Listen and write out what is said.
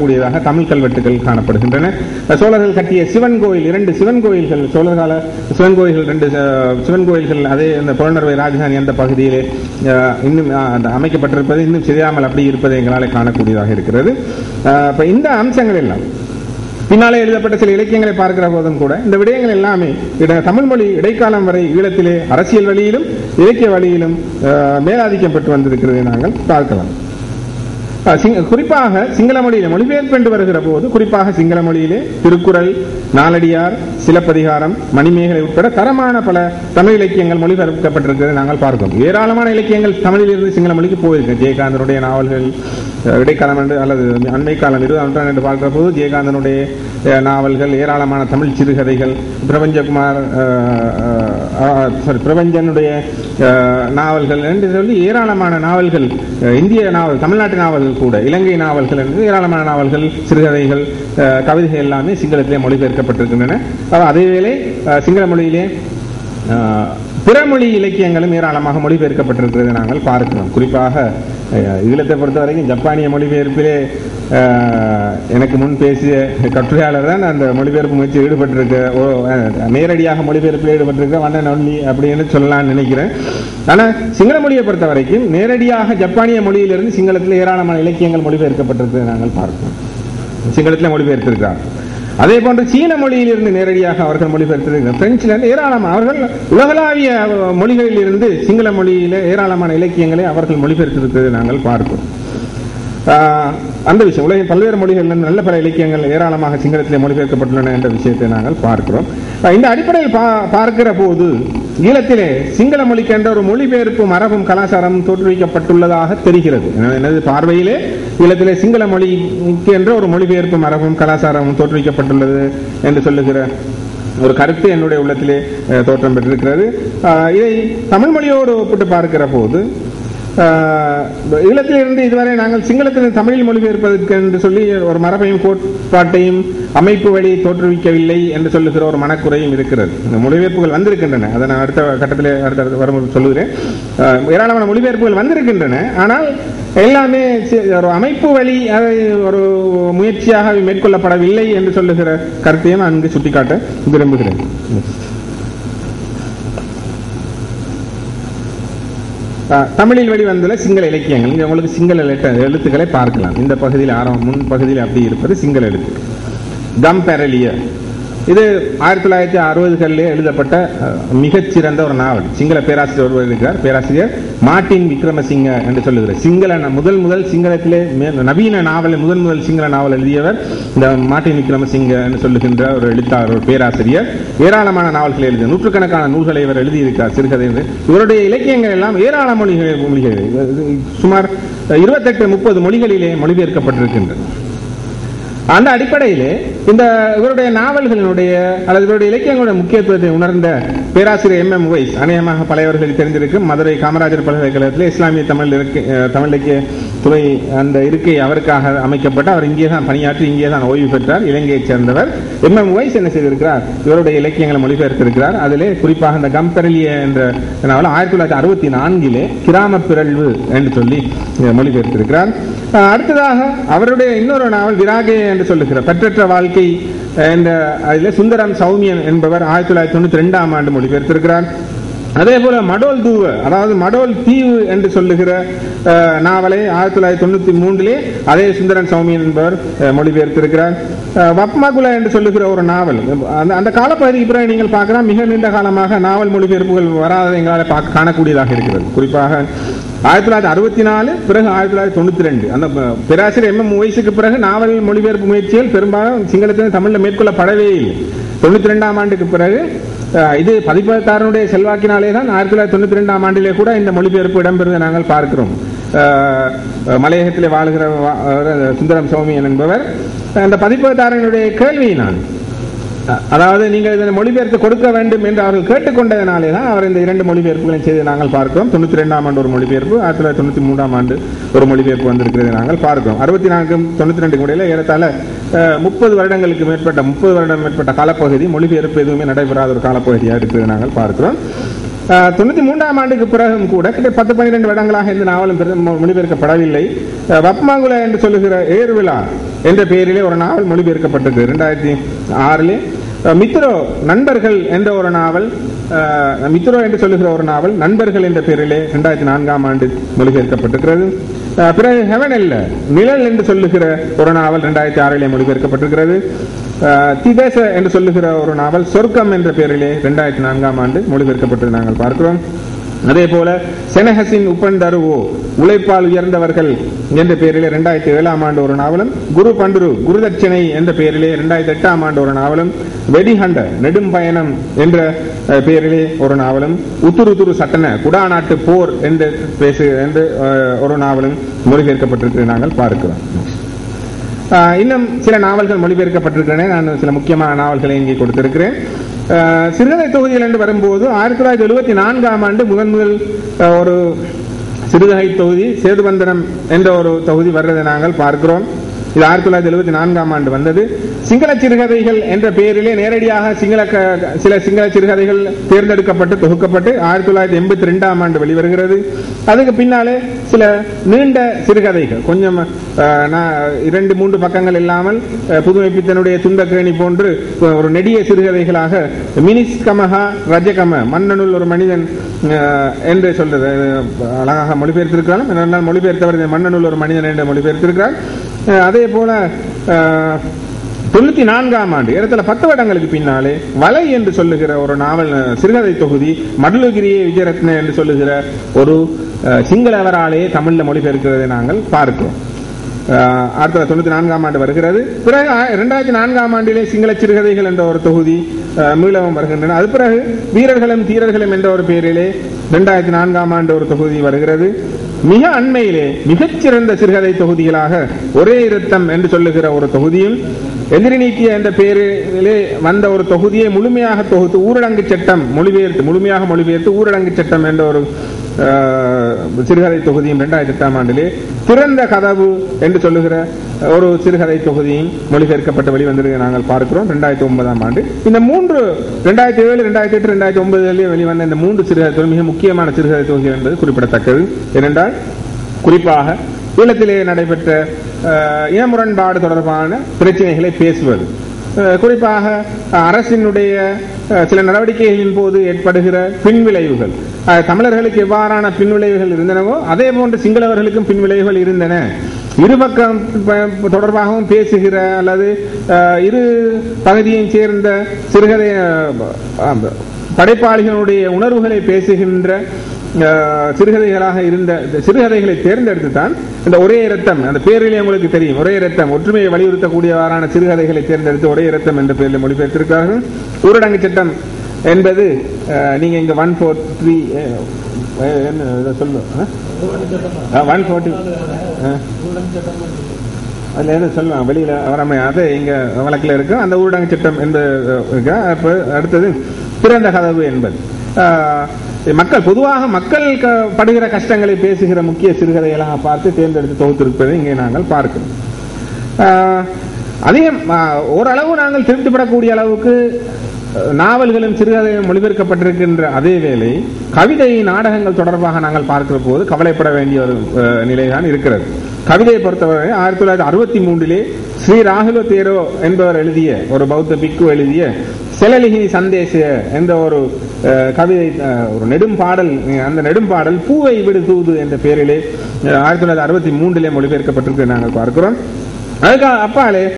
கூடியதாக தமிழ் கல்வெட்டுகள் காணப்படுகின்றன சோழர்கள் கட்டிய சிவன் கோயில் இரண்டு சிவன் கோயில்கள் சோழர் கால சிவன் கோயில்கள் ரெண்டு அஹ், சிவன் கோயில்கள் அதே அந்த புலனர்வை ராஜதானி அந்த பகுதியிலே அஹ், இன்னும் அஹ், அந்த அமைக்கப்பட்டிருப்பது இன்னும் சிதையாமல் அப்படி இருப்பதை எங்களால் காணக்கூடியதாக இருக்கிறது அஹ், அப்ப இந்த அம்சங்கள் எல்லாம் பின்னாலே எழுதப்பட்ட சில இலக்கியங்களை பார்க்கிற போதும் கூட இந்த விடயங்கள் எல்லாமே இட- தமிழ் மொழி இடைக்காலம் வரை ஈழத்திலே அரசியல் வழியிலும் இலக்கிய வழியிலும் அஹ், மேலாதிக்கம் பெற்று வந்திருக்கிறதை நாங்கள் பார்க்கலாம் அஹ், சிங்க- குறிப்பாக சிங்கள மொழியிலே மொழிபெயர்ப்பு என்று வருகிற போது குறிப்பாக சிங்கள மொழியிலே திருக்குறள் நாலடியார் சிலப்பதிகாரம் மணிமேகலை உட்பட தரமான பல தமிழ் இலக்கியங்கள் மொழிபெயர்க்கப்பட்டிருக்கிறதை நாங்கள் பார்க்கிறோம் ஏராளமான இலக்கியங்கள் தமிழிலிருந்து சிங்கள மொழிக்கு போயிருக்கு ஜெயகாந்தனுடைய நாவல்கள் அஹ், இடைக்காலம் என்று அல்லது அண்மை காலம் இருபதாம் நூற்றாண்டு என்று பார்க்கிற போது ஜெயகாந்தனுடைய அஹ், நாவல்கள் ஏராளமான தமிழ் சிறுகதைகள் பிரபஞ்சகுமார் சாரி பிரபஞ்சனுடைய அஹ், நாவல்கள் என்று சொல்லி ஏராளமான நாவல்கள் அஹ், இந்திய நாவல் தமிழ்நாட்டு நாவல்கள் கூட இலங்கை நாவல்கள் என்று ஏராளமான நாவல்கள் சிறுகதைகள் அஹ், கவிதைகள் எல்லாமே சிங்களத்திலே மொழிபெயர்க்கப்பட்டிருக்கின்றன அஹ், அதேவேளை அஹ், சிங்கள மொழியிலே அஹ், பிறமொழி இலக்கியங்களும் ஏராளமாக மொழிபெயர்க்கப்பட்டிருக்கிறதை நாங்கள் பார்க்கிறோம் குறிப்பாக அஹ், ஈழத்தை பொறுத்த வரைக்கும் ஜப்பானிய மொழிபெயர்ப்பிலே அஹ், எனக்கு முன் பேசிய கட்டுரையாளர் தான் அந்த மொழிபெயர்ப்பு முயற்சியில் ஈடுபட்டிருக்க ஓ, அஹ், நேரடியாக மொழிபெயர்ப்பில் ஈடுபட்டிருக்க வண்ணன் ஒன்லி அப்படின்னு சொல்லலாம்னு நினைக்கிறேன் ஆனால் சிங்கள மொழியை பொறுத்த வரைக்கும் நேரடியாக ஜப்பானிய மொழியிலிருந்து சிங்களத்தில் ஏராளமான இலக்கியங்கள் மொழிபெயர்க்கப்பட்டிருக்கிறதை நாங்கள் பார்க்கிறோம் சிங்களத்தில் மொழிபெயர்த்திருக்கிறார் அதே போன்று சீன மொழியிலிருந்து நேரடியாக அவர்கள் மொழிபெயர்த்திருக்கிறார் பிரெஞ்சில் இருந்து ஏராளமான அவர்கள் உலகளாவிய அஹ், மொழிகளில் இருந்து சிங்கள மொழியில ஏராளமான இலக்கியங்களை அவர்கள் மொழிபெயர்த்திருக்கிறதை நாங்கள் பார்க்கிறோம் ஆஹ், அந்த விஷயம் உலகின் பல்வேறு மொழிகளில் நல்ல பல இலக்கியங்கள் ஏராளமாக சிங்களத்திலே மொழிபெயர்க்கப்பட்டுள்ளன என்ற விஷயத்தை நாங்கள் பார்க்கிறோம் ஆஹ், இந்த அடிப்படையில் பா- பார்க்கிற போது ஈழத்திலே சிங்கள மொழிக்கு என்ற ஒரு மொழிபெயர்ப்பு மரபும் கலாச்சாரமும் தோற்றுவிக்கப்பட்டுள்ளதாக தெரிகிறது எனது- எனது பார்வையிலே ஈழத்திலே சிங்கள மொழிக்கு என்ற ஒரு மொழிபெயர்ப்பு மரபும் கலாச்சாரமும் தோற்றுவிக்கப்பட்டுள்ளது என்று சொல்லுகிற ஒரு கருத்து என்னுடைய உள்ளத்திலே அஹ், தோற்றம் பெற்றிருக்கிறது ஆஹ், இதை தமிழ் மொழியோடு ஒப்பிட்டு பார்க்கிற போது ஆஹ், ஈழத்திலிருந்து இதுவரை நாங்கள் சிங்களத்தில் தமிழில் மொழிபெயர்ப்பதற்கு என்று சொல்லி ஒரு மரபையும் கோட்பாட்டையும் அமைப்பு வழி தோற்றுவிக்கவில்லை என்று சொல்லுகிற ஒரு மனக்குறையும் இருக்கிறது இந்த மொழிபெயர்ப்புகள் வந்திருக்கின்றன அதை நான் அடுத்த கட்டத்திலே அடுத்த அடுத்த வரும்போது சொல்லுகிறேன் ஆஹ், ஏராளமான மொழிபெயர்ப்புகள் வந்திருக்கின்றன ஆனால் எல்லாமே சி- ஒரு அமைப்பு வழி அதை ஒரு முயற்சியாக மேற்கொள்ளப்படவில்லை என்று சொல்லுகிற கருத்தையும் நான் இங்கு சுட்டிக்காட்ட விரும்புகிறேன் ஆஹ், தமிழில் வெளிவந்துள்ள சிங்கள இலக்கியங்கள் இங்க உங்களுக்கு சிங்கள லெட்டர் எழுத்துக்களை பார்க்கலாம் இந்த பகுதியில் ஆரம்பம் முன் பகுதியில் அப்படி இருப்பது சிங்கள எழுத்து கம் பெரலிய இது ஆயிரத்தி தொள்ளாயிரத்தி அறுபதுகளிலே எழுதப்பட்ட அஹ், மிகச்சிறந்த ஒரு நாவல் சிங்கள பேராசிரியர் ஒருவர் இருக்கிறார் பேராசிரியர் மார்ட்டின் விக்ரமசிங்க என்று சொல்லுகிறார் சிங்கள ந- முதல் முதல் சிங்களத்திலே மே- நவீன நாவல் முதல் முதல் சிங்கள நாவல் எழுதியவர் இந்த மார்ட்டின் விக்ரமசிங்க என்று சொல்லுகின்ற ஒரு எழுத்தாளர் ஒரு பேராசிரியர் ஏராளமான நாவல்களை எழுதிய நூற்றுக்கணக்கான நூல்களை இவர் எழுதியிருக்கிறார் சிறுகதை என்று. இவருடைய இலக்கியங்கள் எல்லாம் ஏராள மொழிகள் மொழிகள் இது சுமார் இருபத்தெட்டு முப்பது மொழிகளிலே மொழிபெயர்க்கப்பட்டிருக்கின்றன அந்த அடிப்படையிலே இந்த இவருடைய நாவல்களினுடைய அல்லது இவருடைய இலக்கியங்களுடைய முக்கியத்துவத்தை உணர்ந்த பேராசிரியர் எம் எம் வைஸ் அநேகமாக பழையவர்களுக்கு தெரிந்திருக்கும் மதுரை காமராஜர் பல்கலைக்கழகத்தில் இஸ்லாமிய தமிழ் இருக்கை அஹ், தமிழ் இலக்கிய துறை அந்த இருக்கை அவருக்காக அமைக்கப்பட்டு அவர் இங்கே தான் பணியாற்றி இங்கே தான் ஓய்வு பெற்றார் இலங்கையைச் சேர்ந்தவர் எம் எம் வைஸ் என்ன செய்திருக்கிறார் இவருடைய இலக்கியங்களை மொழிபெயர்த்திருக்கிறார் அதிலே குறிப்பாக இந்த கம்பெரலிய என்ற நாவல் ஆயிரத்தி தொள்ளாயிரத்தி அறுபத்தி நான்கிலே கிராம பிறழ்வு என்று சொல்லி அஹ், மொழிபெயர்த்திருக்கிறார் அஹ், அடுத்ததாக அவருடைய இன்னொரு நாவல் விராகே என்று சொல்லுகிற பெற்றற்ற வாழ்க்கை என்ற அதில் சுந்தரம் சௌமியன் என்பவர் ஆயிரத்தி தொள்ளாயிரத்தி தொண்ணூத்தி ரெண்டாம் ஆண்டு மொழிபெயர்த்திருக்கிறார் அதே போல மடோல் தூவ அதாவது மடோல் தீவு என்று சொல்லுகிற அஹ், நாவலை ஆயிரத்தி தொள்ளாயிரத்தி தொண்ணூத்தி மூன்றிலே அதே சுந்தரன் சௌமியன் என்பவர் அஹ், மொழிபெயர்த்திருக்கிறார் அஹ், வப்மகுல என்று சொல்லுகிற ஒரு நாவல் அந்த அந்த காலப்பகுதிக்கு பிறகு நீங்கள் பார்க்கலாம் மிக நீண்ட காலமாக நாவல் மொழிபெயர்ப்புகள் வராத எங்களால் பார்க்க காணக்கூடியதாக இருக்கிறது குறிப்பாக ஆயிரத்தி தொள்ளாயிரத்தி அறுபத்தி நாலு பிறகு ஆயிரத்தி தொள்ளாயிரத்தி தொண்ணூத்தி ரெண்டு அந்த ப- பேராசிரியர் எம் எம் வயசுக்கு பிறகு நாவல் மொழிபெயர்ப்பு முயற்சிகள் பெரும்பாலும் சிங்களத்தில் தமிழில் மேற்கொள்ளப்படவே இல்லை தொண்ணூத்தி ரெண்டாம் ஆண்டுக்கு பிறகு அஹ், இது பதிப்பகத்தாரனுடைய செல்வாக்கினாலே தான் ஆயிரத்தி தொள்ளாயிரத்தி தொண்ணூத்தி ரெண்டாம் ஆண்டிலே கூட இந்த மொழிபெயர்ப்பு இடம்பெறுவதை நாங்கள் பார்க்கிறோம் அஹ், மலையகத்திலே வாழ்கிற வா- அஹ், சுந்தரம் சௌமியன் என்பவர் அந்த பதிப்பகத்தாரனுடைய கேள்வியினால் அ- அதாவது நீங்கள் இதனை மொழிபெயர்த்து கொடுக்க வேண்டும் என்று அவர்கள் கேட்டுக்கொண்டதனாலே தான் அவர் இந்த இரண்டு மொழிபெயர்ப்புகளையும் செய்து நாங்கள் பார்க்கிறோம் தொண்ணூத்தி ரெண்டாம் ஆண்டு ஒரு மொழிபெயர்ப்பு ஆயிரத்தி தொள்ளாயிரத்தி தொண்ணூத்தி மூன்றாம் ஆண்டு ஒரு மொழிபெயர்ப்பு வந்திருக்கிறதை நாங்கள் பார்க்கிறோம் அறுபத்தி நான்கு தொண்ணூத்தி ரெண்டு இடையில ஏறத்தாழ முப்பது வருடங்களுக்கு மேற்பட்ட முப்பது வருடம் மேற்பட்ட காலப்பகுதி மொழிபெயர்ப்பு எதுவுமே நடைபெறாத ஒரு காலப்பகுதியாக இருக்கிறதை நாங்கள் பார்க்கிறோம் அஹ், தொண்ணூத்தி மூன்றாம் ஆண்டுக்கு பிறகும் கூட கிட்ட பத்து பன்னிரெண்டு வருடங்களாக இந்த நாவலும் பெரு- மொ- மொழிபெயர்க்கப்படவில்லை அஹ், வப்மாங்குல என்று சொல்லுகிற ஏர்விழா என்ற பெயரிலே ஒரு நாவல் மொழிபெயர்க்கப்பட்டது ரெண்டாயிரத்தி ஆறிலே அஹ், மித்ரோ நண்பர்கள் என்ற ஒரு நாவல் அஹ், மித்ரோ என்று சொல்லுகிற ஒரு நாவல் நண்பர்கள் என்ற பெயரிலே ரெண்டாயிரத்தி நான்காம் ஆண்டு மொழிபெயர்க்கப்பட்டிருக்கிறது அஹ், பிறகு ஹெவன் அல்ல நிழல் என்று சொல்லுகிற ஒரு நாவல் ரெண்டாயிரத்தி ஆறிலே மொழிபெயர்க்கப்பட்டிருக்கிறது அஹ், திதேச என்று சொல்லுகிற ஒரு நாவல் சொர்க்கம் என்ற பெயரிலே ரெண்டாயிரத்தி நான்காம் ஆண்டு மொழிபெயர்க்கப்பட்டது நாங்கள் பார்க்கிறோம் அதே போல செனஹசின் உப்பந்தருவோ உழைப்பால் உயர்ந்தவர்கள் என்ற பெயரிலே இரண்டாயிரத்தி ஏழாம் ஆண்டு ஒரு நாவலும் குரு பண்டுரு குருதட்சணை என்ற பெயரிலே இரண்டாயிரத்தி எட்டாம் ஆண்டு ஒரு நாவலும் வெடிஹண்ட நெடும் பயணம் என்ற அஹ், பெயரிலே ஒரு நாவலும் உத்துரு துரு சட்டன குடாநாட்டு போர் என்று பேசு என்று அஹ், ஒரு நாவலும் மொழிபெயர்க்கப்பட்டிருக்கிறது நாங்கள் பார்க்கிறோம் ஆஹ் இன்னும் சில நாவல்கள் மொழிபெயர்க்கப்பட்டிருக்கிறேன் நான் சில முக்கியமான நாவல்களை இங்கே கொடுத்திருக்கிறேன் ஆஹ் சிறுகதை தொகுதிகள் என்று வரும்போது ஆயிரத்தி தொள்ளாயிரத்தி எழுபத்தி நான்காம் ஆண்டு முதன் முதல் ஆஹ் ஒரு சிறுகதை தொகுதி சேதுபந்தனம் என்ற ஒரு தொகுதி வர்றதை நாங்கள் பார்க்கிறோம் இது ஆயிரத்தி தொள்ளாயிரத்தி எழுபத்தி நான்காம் ஆண்டு வந்தது சிங்கள சிறுகதைகள் என்ற பெயரிலே நேரடியாக சிங்கள க- சில சிங்கள சிறுகதைகள் தேர்ந்தெடுக்கப்பட்டு தொகுக்கப்பட்டு ஆயிரத்தி தொள்ளாயிரத்தி எண்பத்தி ரெண்டாம் ஆண்டு வெளிவருகிறது அதுக்கு பின்னாலே சில நீண்ட சிறுகதைகள் கொஞ்சம் அஹ், நான் இரண்டு மூன்று பக்கங்கள் இல்லாமல் அஹ், புதுமைப்பித்தனுடைய துண்டக்கேணி போன்று அஹ், ஒரு நெடிய சிறுகதைகளாக மினிஸ் கமஹா ரஜகம மன்னனுள் ஒரு மனிதன் அஹ், என்று சொல்றது அஹ், அழகாக மொழிபெயர்த்திருக்கிறாலும் என்னென்னால் மொழிபெயர்த்தவர் மன்னனுள் ஒரு மனிதன் என்று மொழிபெயர்த்திருக்கிறார் அஹ், அதே போல அஹ், தொண்ணூத்தி நான்காம் ஆண்டு இடத்துல பத்து வருடங்களுக்கு பின்னாலே வலை என்று சொல்லுகிற ஒரு நாவல் அஹ், சிறுகதை தொகுதி மடலுகிரியே விஜயரத்ன என்று சொல்லுகிற ஒரு அஹ், சிங்களவராலே தமிழ்ல மொழிபெயர்க்கிறதை நாங்கள் பார்க்கிறோம் அஹ், அடுத்த தொண்ணூத்தி நான்காம் ஆண்டு வருகிறது பிறகு ஆ- இரண்டாயிரத்தி நான்காம் ஆண்டிலே சிங்கள சிறுகதைகள் என்ற ஒரு தொகுதி அஹ், மீளவும் வருகின்றன அது பிறகு வீரர்களும் தீரர்களும் என்ற ஒரு பெயரிலே இரண்டாயிரத்தி நான்காம் ஆண்டு ஒரு தொகுதி வருகிறது மிக அண்மையிலே மிகச்சிறந்த சிறுகதை தொகுதிகளாக ஒரே இருத்தம் என்று சொல்லுகிற ஒரு தொகுதியும் எதிரி நீக்கிய என்ற பெயரிலே வந்த ஒரு தொகுதியை முழுமையாக தொகுத்து ஊரடங்கு சட்டம் மொழிபெயர்த்து முழுமையாக மொழிபெயர்த்து ஊரடங்கு சட்டம் என்ற ஒரு அஹ், சிறுகதை தொகுதியும் இரண்டாயிரத்தி எட்டாம் ஆண்டிலே திறந்த கதவு என்று சொல்லுகிற ஒரு சிறுகதை தொகுதியும் மொழிபெயர்க்கப்பட்ட வெளிவந்திருக்க நாங்கள் பார்க்கிறோம் இரண்டாயிரத்தி ஒன்பதாம் ஆண்டு இந்த மூன்று இரண்டாயிரத்தி ஏழு இரண்டாயிரத்தி எட்டு இரண்டாயிரத்தி ஒன்பதுலேயே வெளிவந்த இந்த மூன்று சிறுகதை தொகுதி மிக முக்கியமான சிறுகதை தொகுதிகள் என்பது குறிப்பிடத்தக்கது ஏனென்றால் குறிப்பாக ஈழத்திலே நடைபெற்ற அஹ், இனமுரண்பாடு தொடர்பான பிரச்சனைகளை பேசுவது அஹ், குறிப்பாக அஹ், அரசினுடைய அஹ், சில நடவடிக்கைகளின் போது ஏற்படுகிற பின்விளைவுகள் அஹ், தமிழர்களுக்கு எவ்வாறான பின்விளைவுகள் இருந்தனவோ அதே போன்று சிங்களவர்களுக்கும் பின்விளைவுகள் இருந்தன இருபக்கம் ப- தொடர்பாகவும் பேசுகிற அல்லது அஹ், இரு பகுதியைச் சேர்ந்த சிறுகதை அஹ், படைப்பாளிகளுடைய உணர்வுகளை பேசுகின்ற அஹ், சிறுகதைகளாக இருந்த இந்த சிறுகதைகளை தேர்ந்தெடுத்து தான் இந்த ஒரே இரத்தம் அந்த பேரிலே உங்களுக்கு தெரியும் ஒரே இரத்தம் ஒற்றுமையை வலியுறுத்தக்கூடியவாறான சிறுகதைகளை தேர்ந்தெடுத்து ஒரே இரத்தம் என்ற பெயரில் மொழிபெயர்த்திருக்கிறார்கள் ஊரடங்கு சட்டம் என்பது அஹ், நீங்க இங்க ஒன் ஃபோர் த்ரீ என்ன இதை சொல்லும் ஒன் ஃபோர்ட்டி அதுல எது சொல்லுவாங்க வெளியில வராம அது இங்க வழக்கில் இருக்கு அந்த ஊரடங்கு சட்டம் என்பது இருக்கு அப்ப அடுத்தது திறந்த கதவு என்பது ஆஹ், மக்கள் பொதுவாக மக்கள் க- படுகிற கஷ்டங்களை பேசுகிற முக்கிய சிறுகதைகளாக பார்த்து தேர்ந்தெடுத்து தொகுத்திருப்பதை இங்கே நாங்கள் பார்க்கிறோம் ஆஹ், அதிகம் ஆஹ், ஓரளவு நாங்கள் திருப்திப்படக்கூடிய அளவுக்கு அஹ், நாவல்களும் சிறுகதையும் மொழிபெயர்க்கப்பட்டிருக்கின்ற அதே வேளை கவிதை நாடகங்கள் தொடர்பாக நாங்கள் பார்க்கிற போது கவலைப்பட வேண்டிய ஒரு அஹ், நிலைதான் இருக்கிறது கவிதையை பொறுத்தவரை ஆயிரத்தி தொள்ளாயிரத்தி அறுபத்தி மூன்றிலே ஸ்ரீ ராகுல தேரோ என்பவர் எழுதிய ஒரு பௌத்த பிக்கு எழுதிய செலலிகினி சந்தேச என்ற ஒரு அஹ், கவிதை அஹ், ஒரு நெடும் பாடல் அந்த நெடும் பாடல் பூவை விடு தூது என்ற பெயரிலே அஹ், ஆயிரத்தி தொள்ளாயிரத்தி அறுபத்தி மூன்றிலே மொழிபெயர்க்கப்பட்டிருக்கு நாங்கள் பார்க்கிறோம் அதுக்கு அப்பாலே